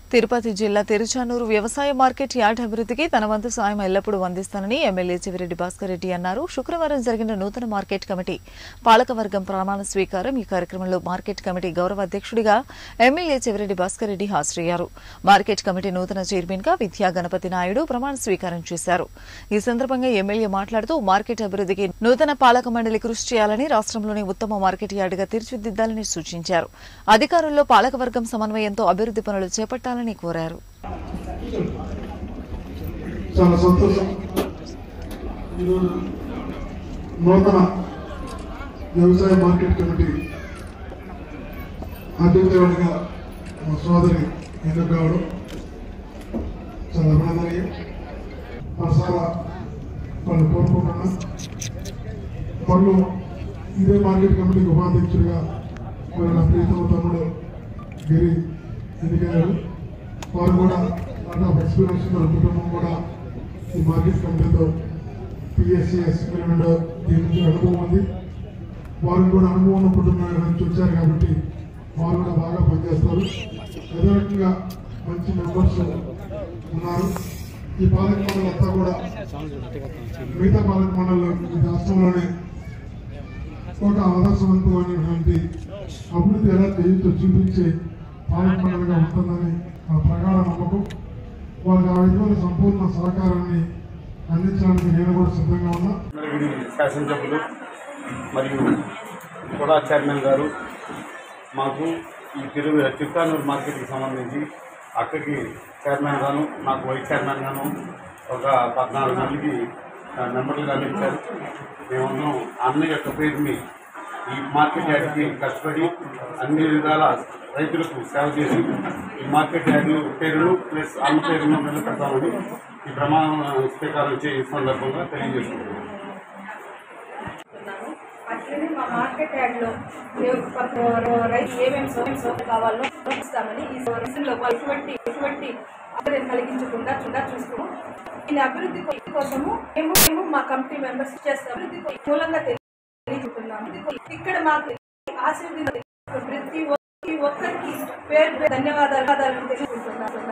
తిరుపతి జిల్లా తిరుచానూరు వ్యవసాయ market yard అభివృద్ధికి తన వంతు సాయం ఎల్లప్పుడూ అందిస్తానని ఎమ్మెల్యే చెవిరెడ్డి భాస్కర్ రెడ్డి అన్నారు శుక్రవారం జరిగిన నూతన మార్కెట్ కమిటీ పాలకవర్గం ప్రమాణ స్వీకారం ఈ కార్యక్రమంలో మార్కెట్ కమిటీ గౌరవ అధ్యక్షుడిగా ఎమ్మెల్యే చెవిరెడ్డి భాస్కర్ రెడ్డి హాజరయ్యారు మార్కెట్ కమిటీ నూతన చైర్మన్ గా విద్యా గణపతి నాయుడు ప్రమాణ స్వీకారం చేశారు ఈ సందర్భంగా ఎమ్మెల్యే మాట్లాడుతూ మార్కెట్ అభివృద్ధికి నూతన పాలక మండలి కృషి చేయాలని రాష్ట్రంలోని ఉత్తమ మార్కెట్ యార్డుగా తీర్చిదిద్దాలని సూచించారు అధికారుల్లో పాలకవర్గం సమన్వయంతో అభివృద్ధి పనులు చేపట్టాలని కోరారు చాలా సంతోషం ఈరోజు నూతన వ్యవసాయ మార్కెట్ కమిటీ అధ్యక్షుడిగా మా సోదరి ఎన్నిక కావడం చాలా అభినందనీయం మనసారా వాళ్ళు కోరుకుంటున్నాం వాళ్ళు ఇదే మార్కెట్ కమిటీకి ఉపాధ్యక్షుడిగా మరి నా ప్రీతమ తమ్ముడు గిరి ఎన్నికయ్యారు వారు కూడా లాట్ ఆఫ్ ఎక్స్పీరియన్స్ వాళ్ళ కుటుంబం కూడా ఈ మార్కెట్ కమిటీతో పిఎస్సి ఎక్స్పెరిమెంట్ దీని నుంచి అనుభవం ఉంది వారు కూడా అనుభవం ఉన్న కుటుంబం నుంచి వచ్చారు కాబట్టి వారు కూడా బాగా పనిచేస్తారు అదే రకంగా మంచి మెంబర్స్ ఉన్నారు ఈ పాలక మండలి అంతా కూడా మిగతా పాలక మండలి ఈ రాష్ట్రంలోనే ఒక ఆదర్శవంతమైనటువంటి అభివృద్ధి ఎలా చేయించో చూపించే పాలక మండలిగా ఉంటుందని నా ప్రగాఢ నమ్మకం వాళ్ళకి ఆ విధమైన సంపూర్ణ సహకారాన్ని అందించడానికి నేను కూడా సిద్ధంగా ఉన్నా మంగళగిరి శాసనసభ్యులు మరియు కూడా చైర్మన్ గారు మాకు ఈ తిరు చిత్తానూరు మార్కెట్కి సంబంధించి అక్కడికి చైర్మన్ గాను నాకు వైస్ చైర్మన్ గాను ఒక పద్నాలుగు మందికి ఆ, మెంబర్లుగా ఇచ్చారు మేమందరం అన్న యొక్క పేరుని ఈ మార్కెట్ యార్డ్కి కష్టపడి అన్ని విధాల రైతులకు సేవ చేసి ఈ మార్కెట్ యార్డ్ పేరును ప్లస్ అన్న పేరును నిలబెడతామని ఈ ప్రమాణ స్వీకారం చే సందర్భంగా తెలియజేస్తున్నాను చేస్తున్నాము. అట్లనే మా మార్కెట్ యార్డ్లో ఏ- ప- రైతు ఏమేమి సౌకర్యం సౌకర్యం కావాలో ఇస్తామని ఈ రైతుల్లో ఎటువంటి ఎటువంటి ఆదరణ కలిగించకుండా చూడా చూస్తాము దీని అభివృద్ధి కో- కోసము మేము మేము మా కమిటీ మెంబర్స్ చేస్తాం అభివృద్ధి కో- మూలంగా తెలియజేస్తున్నాము ఇక్కడ మాకు ఆశీర్వదించిన ప్రతి ఒక్క- ప్రతి ఒక్కరికి పేరు పేరు ధన్యవాదాలు ధన్యవాదాలు తెలుసుకుంటున్నాము